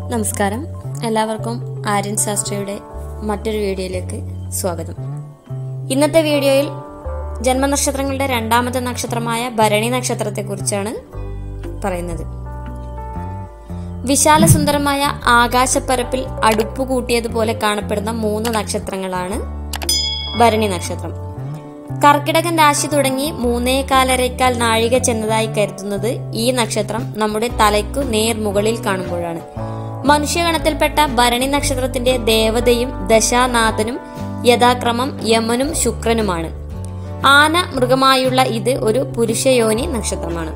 നമസ്കാരം എല്ലാവർക്കും ആര്യൻ ശാസ്ത്രയുടെ മറ്റൊരു വീഡിയോയിലേക്ക് സ്വാഗതം ഇന്നത്തെ വീഡിയോയിൽ ജന്മനക്ഷത്രങ്ങളുടെ രണ്ടാമത്തെ നക്ഷത്രമായ ഭരണി നക്ഷത്രത്തെക്കുറിച്ചാണ് പറയുന്നത് വിശാലസുന്ദരമായ ആകാശപ്പരപ്പിൽ അടുപ്പു കൂട്ടിയതുപോലെ കാണപ്പെടുന്ന മൂന്ന് നക്ഷത്രങ്ങളാണ് ഭരണി നക്ഷത്രം കർക്കിടകൻ രാശി തുടങ്ങി മൂന്നേ കാലരേക്കാൽ നാഴിക ചെന്നതായി കരുതുന്നത് ഈ നക്ഷത്രം നമ്മുടെ തലയ്ക്കു നേർ മുകളിൽ കാണുമ്പോഴാണ് മനുഷ്യഗണത്തിൽപ്പെട്ട ഭരണി നക്ഷത്രത്തിന്റെ ദേവതയും ദശാനാഥനും യഥാക്രമം യമനും ശുക്രനുമാണ് ആന മൃഗമായുള്ള ഇത് ഒരു പുരുഷയോനി നക്ഷത്രമാണ്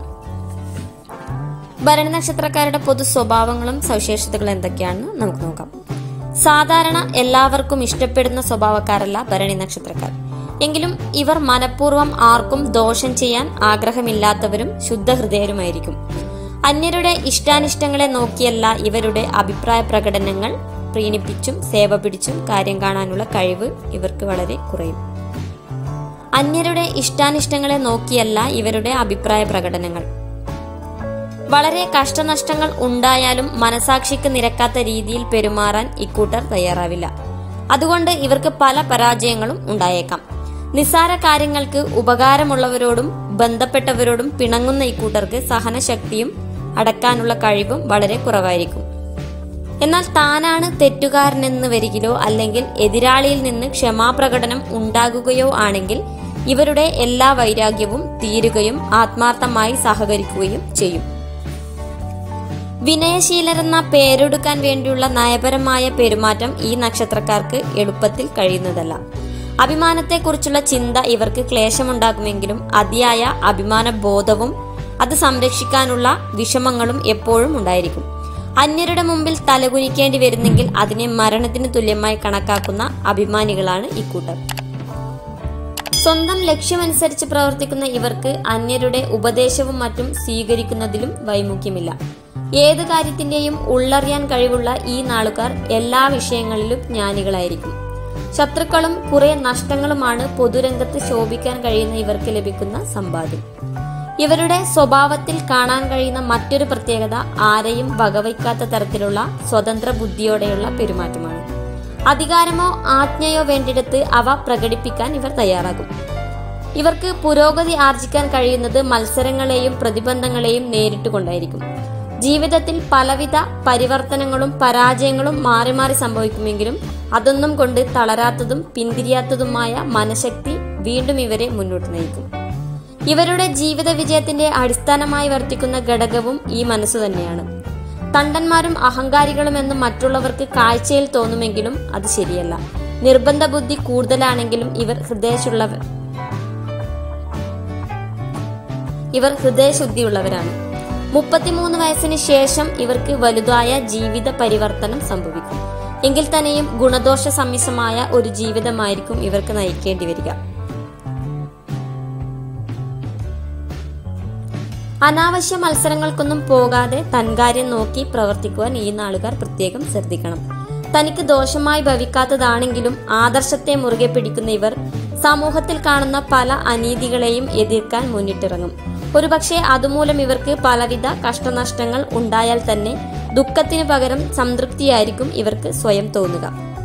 ഭരണി നക്ഷത്രക്കാരുടെ പൊതു സ്വഭാവങ്ങളും സവിശേഷതകളും എന്തൊക്കെയാണെന്ന് നമുക്ക് നോക്കാം സാധാരണ എല്ലാവർക്കും ഇഷ്ടപ്പെടുന്ന സ്വഭാവക്കാരല്ല ഭരണി നക്ഷത്രക്കാർ എങ്കിലും ഇവർ മനഃപൂർവ്വം ആർക്കും ദോഷം ചെയ്യാൻ ആഗ്രഹമില്ലാത്തവരും ശുദ്ധഹൃദയരുമായിരിക്കും അന്യരുടെ ഇഷ്ടാനിഷ്ടങ്ങളെ നോക്കിയല്ല ഇവരുടെ അഭിപ്രായ പ്രകടനങ്ങൾ പ്രീണിപ്പിച്ചും സേവ പിടിച്ചും കാര്യം കാണാനുള്ള കഴിവ് ഇവർക്ക് വളരെ കുറയും അന്യരുടെ ഇഷ്ടാനിഷ്ടങ്ങളെ നോക്കിയല്ല ഇവരുടെ അഭിപ്രായ പ്രകടനങ്ങൾ വളരെ കഷ്ടനഷ്ടങ്ങൾ ഉണ്ടായാലും മനസാക്ഷിക്ക് നിരക്കാത്ത രീതിയിൽ പെരുമാറാൻ ഇക്കൂട്ടർ തയ്യാറാവില്ല അതുകൊണ്ട് ഇവർക്ക് പല പരാജയങ്ങളും ഉണ്ടായേക്കാം നിസ്സാര കാര്യങ്ങൾക്ക് ഉപകാരമുള്ളവരോടും ബന്ധപ്പെട്ടവരോടും പിണങ്ങുന്ന ഇക്കൂട്ടർക്ക് സഹനശക്തിയും അടക്കാനുള്ള കഴിവും വളരെ കുറവായിരിക്കും എന്നാൽ താനാണ് തെറ്റുകാരനെന്ന് വരികിലോ അല്ലെങ്കിൽ എതിരാളിയിൽ നിന്ന് ക്ഷമാപ്രകടനം ഉണ്ടാകുകയോ ആണെങ്കിൽ ഇവരുടെ എല്ലാ വൈരാഗ്യവും തീരുകയും ആത്മാർത്ഥമായി സഹകരിക്കുകയും ചെയ്യും വിനയശീലരെന്ന പേരെടുക്കാൻ വേണ്ടിയുള്ള നയപരമായ പെരുമാറ്റം ഈ നക്ഷത്രക്കാർക്ക് എളുപ്പത്തിൽ കഴിയുന്നതല്ല അഭിമാനത്തെക്കുറിച്ചുള്ള ചിന്ത ഇവർക്ക് ക്ലേശമുണ്ടാകുമെങ്കിലും അതിയായ അഭിമാന ബോധവും അത് സംരക്ഷിക്കാനുള്ള വിഷമങ്ങളും എപ്പോഴും ഉണ്ടായിരിക്കും അന്യരുടെ മുമ്പിൽ തലകുനിക്കേണ്ടി വരുന്നെങ്കിൽ അതിനെ മരണത്തിന് തുല്യമായി കണക്കാക്കുന്ന അഭിമാനികളാണ് ഇക്കൂട്ടർ സ്വന്തം ലക്ഷ്യമനുസരിച്ച് പ്രവർത്തിക്കുന്ന ഇവർക്ക് അന്യരുടെ ഉപദേശവും മറ്റും സ്വീകരിക്കുന്നതിലും വൈമുഖ്യമില്ല ഏത് കാര്യത്തിന്റെയും ഉള്ളറിയാൻ കഴിവുള്ള ഈ നാളുകാർ എല്ലാ വിഷയങ്ങളിലും ജ്ഞാനികളായിരിക്കും ശത്രുക്കളും കുറെ നഷ്ടങ്ങളുമാണ് പൊതുരംഗത്ത് ശോഭിക്കാൻ കഴിയുന്ന ഇവർക്ക് ലഭിക്കുന്ന സമ്പാദ്യം ഇവരുടെ സ്വഭാവത്തിൽ കാണാൻ കഴിയുന്ന മറ്റൊരു പ്രത്യേകത ആരെയും വകവയ്ക്കാത്ത തരത്തിലുള്ള സ്വതന്ത്ര ബുദ്ധിയോടെയുള്ള പെരുമാറ്റമാണ് അധികാരമോ ആജ്ഞയോ വേണ്ടിടത്ത് അവ പ്രകടിപ്പിക്കാൻ ഇവർ തയ്യാറാകും ഇവർക്ക് പുരോഗതി ആർജിക്കാൻ കഴിയുന്നത് മത്സരങ്ങളെയും പ്രതിബന്ധങ്ങളെയും നേരിട്ടുകൊണ്ടായിരിക്കും ജീവിതത്തിൽ പലവിധ പരിവർത്തനങ്ങളും പരാജയങ്ങളും മാറി മാറി സംഭവിക്കുമെങ്കിലും അതൊന്നും കൊണ്ട് തളരാത്തതും പിന്തിരിയാത്തതുമായ മനഃശക്തി വീണ്ടും ഇവരെ മുന്നോട്ട് നയിക്കും ഇവരുടെ ജീവിത വിജയത്തിന്റെ അടിസ്ഥാനമായി വർത്തിക്കുന്ന ഘടകവും ഈ മനസ്സു തന്നെയാണ് തണ്ടന്മാരും അഹങ്കാരികളും എന്ന് മറ്റുള്ളവർക്ക് കാഴ്ചയിൽ തോന്നുമെങ്കിലും അത് ശരിയല്ല നിർബന്ധ ബുദ്ധി കൂടുതലാണെങ്കിലും ഇവർ ഹൃദയശുള്ളവർ ഇവർ ഹൃദയശുദ്ധിയുള്ളവരാണ് മുപ്പത്തിമൂന്ന് വയസ്സിന് ശേഷം ഇവർക്ക് വലുതായ ജീവിത പരിവർത്തനം സംഭവിക്കും എങ്കിൽ തന്നെയും ഗുണദോഷ സമ്മിശ്രമായ ഒരു ജീവിതമായിരിക്കും ഇവർക്ക് നയിക്കേണ്ടി വരിക അനാവശ്യ മത്സരങ്ങൾക്കൊന്നും പോകാതെ തൻകാര്യം നോക്കി പ്രവർത്തിക്കുവാൻ ഈ നാളുകാർ പ്രത്യേകം ശ്രദ്ധിക്കണം തനിക്ക് ദോഷമായി ഭവിക്കാത്തതാണെങ്കിലും ആദർശത്തെ മുറുകെ പിടിക്കുന്ന ഇവർ സമൂഹത്തിൽ കാണുന്ന പല അനീതികളെയും എതിർക്കാൻ മുന്നിട്ടിറങ്ങും ഒരുപക്ഷെ അതുമൂലം ഇവർക്ക് പലവിധ കഷ്ടനഷ്ടങ്ങൾ ഉണ്ടായാൽ തന്നെ ദുഃഖത്തിന് പകരം സംതൃപ്തിയായിരിക്കും ഇവർക്ക് സ്വയം തോന്നുക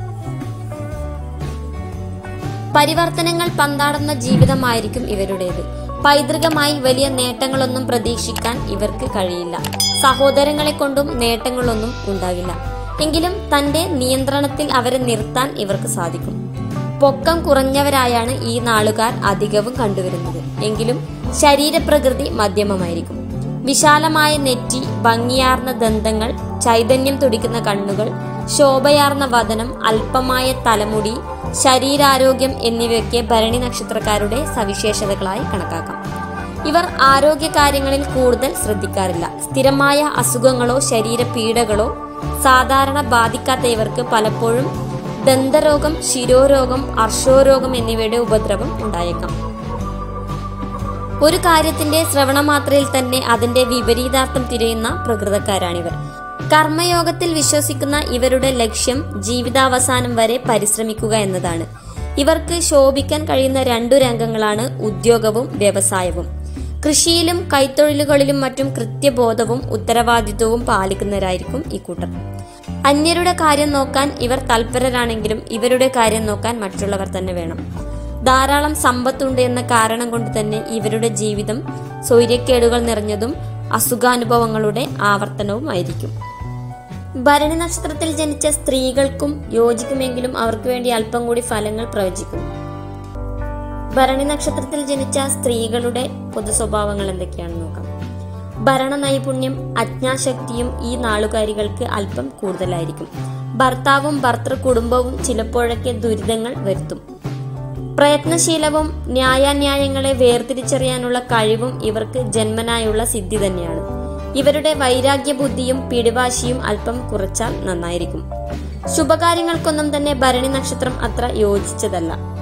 പരിവർത്തനങ്ങൾ പന്താടുന്ന ജീവിതമായിരിക്കും ഇവരുടേത് പൈതൃകമായി വലിയ നേട്ടങ്ങളൊന്നും പ്രതീക്ഷിക്കാൻ ഇവർക്ക് കഴിയില്ല സഹോദരങ്ങളെ കൊണ്ടും നേട്ടങ്ങളൊന്നും ഉണ്ടാകില്ല എങ്കിലും തന്റെ നിയന്ത്രണത്തിൽ അവരെ നിർത്താൻ ഇവർക്ക് സാധിക്കും പൊക്കം കുറഞ്ഞവരായാണ് ഈ നാളുകാർ അധികവും കണ്ടുവരുന്നത് എങ്കിലും ശരീരപ്രകൃതി മധ്യമമായിരിക്കും വിശാലമായ നെറ്റി ഭംഗിയാർന്ന ദന്തങ്ങൾ ചൈതന്യം തുടിക്കുന്ന കണ്ണുകൾ ശോഭയാർന്ന വദനം അല്പമായ തലമുടി ശരീരാരോഗ്യം എന്നിവയൊക്കെ ഭരണി നക്ഷത്രക്കാരുടെ സവിശേഷതകളായി കണക്കാക്കാം ഇവർ ആരോഗ്യകാര്യങ്ങളിൽ കൂടുതൽ ശ്രദ്ധിക്കാറില്ല സ്ഥിരമായ അസുഖങ്ങളോ ശരീരപീഡകളോ സാധാരണ ബാധിക്കാത്ത ഇവർക്ക് പലപ്പോഴും ദന്തരോഗം ശിരോരോഗം അർഷോരോഗം എന്നിവയുടെ ഉപദ്രവം ഉണ്ടായേക്കാം ഒരു കാര്യത്തിന്റെ ശ്രവണമാത്രയിൽ തന്നെ അതിന്റെ വിപരീതാർത്ഥം തിരയുന്ന പ്രകൃതക്കാരാണിവർ കർമ്മയോഗത്തിൽ വിശ്വസിക്കുന്ന ഇവരുടെ ലക്ഷ്യം ജീവിതാവസാനം വരെ പരിശ്രമിക്കുക എന്നതാണ് ഇവർക്ക് ശോഭിക്കാൻ കഴിയുന്ന രണ്ടു രംഗങ്ങളാണ് ഉദ്യോഗവും വ്യവസായവും കൃഷിയിലും കൈത്തൊഴിലുകളിലും മറ്റും കൃത്യബോധവും ഉത്തരവാദിത്വവും പാലിക്കുന്നവരായിരിക്കും ഇക്കൂട്ടർ അന്യരുടെ കാര്യം നോക്കാൻ ഇവർ തൽപരരാണെങ്കിലും ഇവരുടെ കാര്യം നോക്കാൻ മറ്റുള്ളവർ തന്നെ വേണം ധാരാളം സമ്പത്തുണ്ട് എന്ന കാരണം കൊണ്ട് തന്നെ ഇവരുടെ ജീവിതം സൗര്യക്കേടുകൾ നിറഞ്ഞതും അസുഖാനുഭവങ്ങളുടെ ആവർത്തനവുമായിരിക്കും ഭരണി നക്ഷത്രത്തിൽ ജനിച്ച സ്ത്രീകൾക്കും യോജിക്കുമെങ്കിലും അവർക്ക് വേണ്ടി അല്പം കൂടി ഫലങ്ങൾ പ്രവചിക്കും ഭരണി നക്ഷത്രത്തിൽ ജനിച്ച സ്ത്രീകളുടെ പൊതു സ്വഭാവങ്ങൾ എന്തൊക്കെയാണെന്ന് നോക്കാം ഭരണ നൈപുണ്യം അജ്ഞാശക്തിയും ഈ നാളുകാരികൾക്ക് അല്പം കൂടുതലായിരിക്കും ഭർത്താവും ഭർത്തൃ കുടുംബവും ചിലപ്പോഴൊക്കെ ദുരിതങ്ങൾ വരുത്തും പ്രയത്നശീലവും ന്യായാന്യായങ്ങളെ വേർതിരിച്ചറിയാനുള്ള കഴിവും ഇവർക്ക് ജന്മനായുള്ള സിദ്ധി തന്നെയാണ് ഇവരുടെ വൈരാഗ്യ ബുദ്ധിയും പിടിവാശിയും അല്പം കുറച്ചാൽ നന്നായിരിക്കും ശുഭകാര്യങ്ങൾക്കൊന്നും തന്നെ ഭരണി നക്ഷത്രം അത്ര യോജിച്ചതല്ല